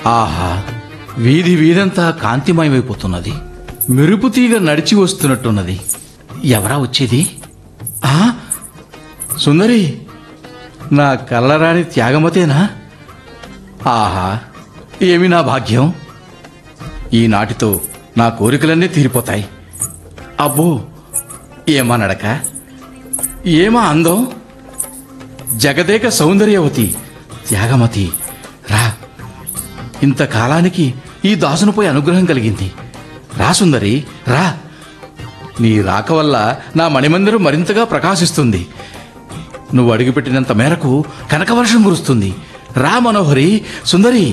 ఆహా వీధి వీధంతా కాంతిమయమైపోతున్నది మెరుపు తీగ నడిచి వస్తున్నట్టున్నది ఎవరా వచ్చేది ఆ సుందరి నా కళ్ళరాని త్యాగమతేనా ఆహా ఏమి నా భాగ్యం ఈనాటితో నా కోరికలన్నీ తీరిపోతాయి అబ్బో ఏమా నడక ఏమా అందం జగదేక సౌందర్యవతి త్యాగమతి రా ఇంతకాలానికి ఈ దాసునిపై అనుగ్రహం కలిగింది రా సుందరి రా నీ రాక వల్ల నా మణిమందిరం మరింతగా ప్రకాశిస్తుంది నువ్వు అడుగుపెట్టినంత మేరకు కనకవర్షం కురుస్తుంది రా మనోహరి సుందరి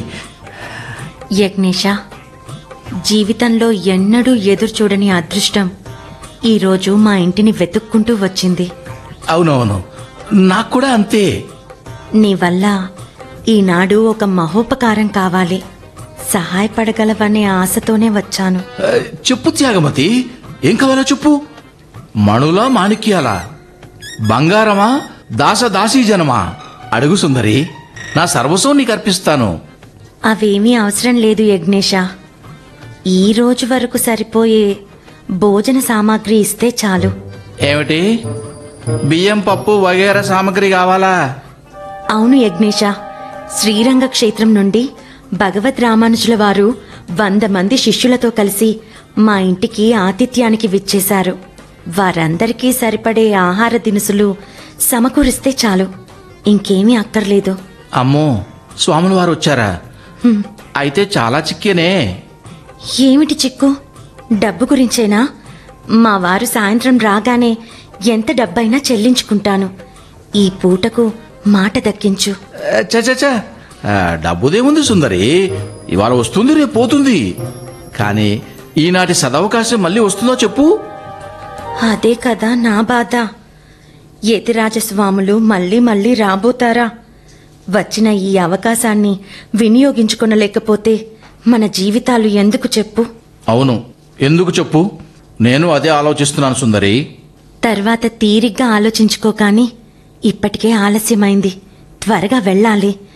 యజ్ఞేష జీవితంలో ఎన్నడూ ఎదురు చూడని అదృష్టం ఈరోజు మా ఇంటిని వెతుక్కుంటూ వచ్చింది అవునవును నాకు కూడా అంతే నీ వల్ల ఈనాడు ఒక మహోపకారం కావాలి సహాయపడగలవనే ఆశతోనే వచ్చాను ఆ, చెప్పు త్యాగమతి ఏం కావాలో చెప్పు మణులా మాణిక్యాలా బంగారమా దాస దాసీ జనమా అడుగు సుందరి నా సర్వస్వం నీకు అర్పిస్తాను అవేమీ అవసరం లేదు యజ్ఞేష ఈ రోజు వరకు సరిపోయే భోజన సామాగ్రి ఇస్తే చాలు ఏమిటి బియ్యం పప్పు వగేరా సామాగ్రి కావాలా అవును యజ్ఞేష శ్రీరంగ క్షేత్రం నుండి భగవద్ రామానుజుల వారు వంద మంది శిష్యులతో కలిసి మా ఇంటికి ఆతిథ్యానికి విచ్చేశారు వారందరికీ సరిపడే ఆహార దినుసులు సమకూరిస్తే చాలు ఇంకేమీ అక్కర్లేదు అమ్మో స్వాముల వారు వచ్చారా హ్మ్. అయితే చాలా చిక్కేనే ఏమిటి చిక్కు డబ్బు గురించేనా మా వారు సాయంత్రం రాగానే ఎంత డబ్బైనా చెల్లించుకుంటాను ఈ పూటకు మాట దక్కించు చచ డబ్బుదేముంది సుందరి ఇవాళ వస్తుంది రేపు పోతుంది కానీ ఈనాటి సదవకాశం మళ్ళీ వస్తుందో చెప్పు అదే కదా నా బాధ యతిరాజస్వాములు మళ్ళీ మళ్ళీ రాబోతారా వచ్చిన ఈ అవకాశాన్ని వినియోగించుకొనలేకపోతే మన జీవితాలు ఎందుకు చెప్పు అవును ఎందుకు చెప్పు నేను అదే ఆలోచిస్తున్నాను సుందరి తర్వాత తీరిగ్గా ఆలోచించుకో కాని ఇప్పటికే ఆలస్యమైంది త్వరగా వెళ్ళాలి